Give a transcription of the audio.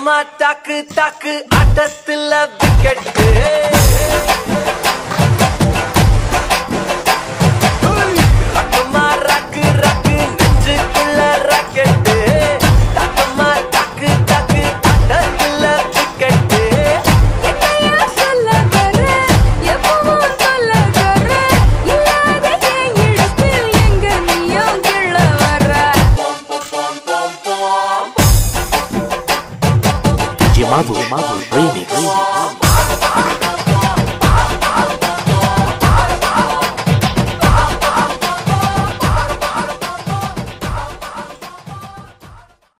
தக்கமா தாக்கு தாக்கு ஆட்டத்துல விக்கெட்டு தக்கமா ரக்கு ரக்கு நெஞ்சுக்குள்ள ராக்கெட்டு தக்கமா தாக்கு தாக்கு ஆட்டத்துல விக்கெட்டு என்னையா சொல்ல வர எப்பவும் சொல்ல வர இல்லாத என் இடத்தில் எங்க நீயும் கிள்ள வர DJ Marvel, Marvel, Remix.